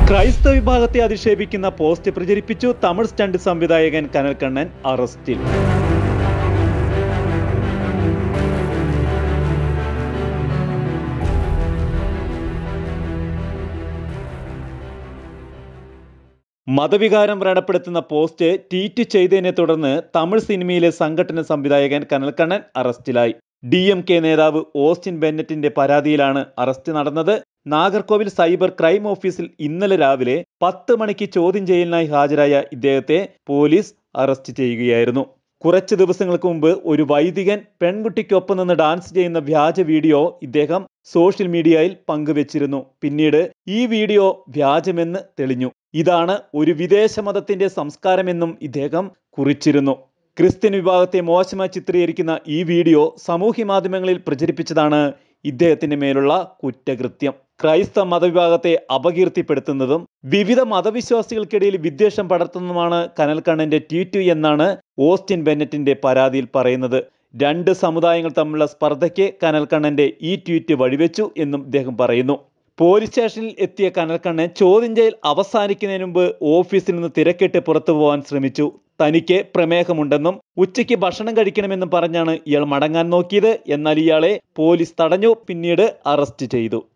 ക്രൈസ്തവ വിഭാഗത്തെ അധിക്ഷേപിക്കുന്ന പോസ്റ്റ് പ്രചരിപ്പിച്ചു തമിഴ് സ്റ്റണ്ട് സംവിധായകൻ കനൽക്കണ്ണൻ അറസ്റ്റിൽ മതവികാരം വ്രണപ്പെടുത്തുന്ന പോസ്റ്റ് ട്വീറ്റ് ചെയ്തതിനെ തുടർന്ന് തമിഴ് സിനിമയിലെ സംഘടന സംവിധായകൻ കനൽക്കണ്ണൻ അറസ്റ്റിലായി ഡി എം കെ നേതാവ് ഓസ്റ്റിൻ ബെന്നറ്റിന്റെ പരാതിയിലാണ് അറസ്റ്റ് നടന്നത് നാഗർകോവിൽ സൈബർ ക്രൈം ഓഫീസിൽ ഇന്നലെ രാവിലെ പത്ത് മണിക്ക് ചോദ്യം ചെയ്യലിനായി ഹാജരായ ഇദ്ദേഹത്തെ പോലീസ് അറസ്റ്റ് ചെയ്യുകയായിരുന്നു കുറച്ച് ദിവസങ്ങൾക്ക് മുമ്പ് ഒരു വൈദികൻ പെൺകുട്ടിക്കൊപ്പം നിന്ന് ഡാൻസ് ചെയ്യുന്ന വ്യാജ വീഡിയോ ഇദ്ദേഹം സോഷ്യൽ മീഡിയയിൽ പങ്കുവച്ചിരുന്നു പിന്നീട് ഈ വീഡിയോ വ്യാജമെന്ന് തെളിഞ്ഞു ഇതാണ് ഒരു വിദേശ മതത്തിന്റെ സംസ്കാരമെന്നും ഇദ്ദേഹം കുറിച്ചിരുന്നു ക്രിസ്ത്യൻ വിഭാഗത്തെ മോശമായി ചിത്രീകരിക്കുന്ന ഈ വീഡിയോ സാമൂഹ്യ മാധ്യമങ്ങളിൽ പ്രചരിപ്പിച്ചതാണ് ഇദ്ദേഹത്തിന്റെ മേലുള്ള കുറ്റകൃത്യം ക്രൈസ്തവ മതവിഭാഗത്തെ അപകീർത്തിപ്പെടുത്തുന്നതും വിവിധ മതവിശ്വാസികൾക്കിടയിൽ വിദ്വേഷം പടർത്തുന്നതുമാണ് കനൽക്കണ്ണന്റെ ട്വീറ്റ് എന്നാണ് ഓസ്റ്റിൻ ബെന്നറ്റിന്റെ പരാതിയിൽ പറയുന്നത് രണ്ട് സമുദായങ്ങൾ തമ്മിലുള്ള സ്പർദ്ധയ്ക്ക് കനൽക്കണ്ണന്റെ ഈ ട്വീറ്റ് വഴിവെച്ചു എന്നും ഇദ്ദേഹം പറയുന്നു പോലീസ് സ്റ്റേഷനിൽ എത്തിയ കനൽക്കണ്ണൻ ചോദ്യം ചെയ്യൽ അവസാനിക്കുന്നതിന് മുമ്പ് ഓഫീസിൽ നിന്ന് തിരക്കിട്ട് പുറത്തു പോകാൻ ശ്രമിച്ചു തനിക്ക് പ്രമേഹമുണ്ടെന്നും ഉച്ചയ്ക്ക് ഭക്ഷണം കഴിക്കണമെന്നും പറഞ്ഞാണ് ഇയാൾ മടങ്ങാൻ നോക്കിയത് എന്നാൽ ഇയാളെ പോലീസ് തടഞ്ഞു പിന്നീട് അറസ്റ്റ് ചെയ്തു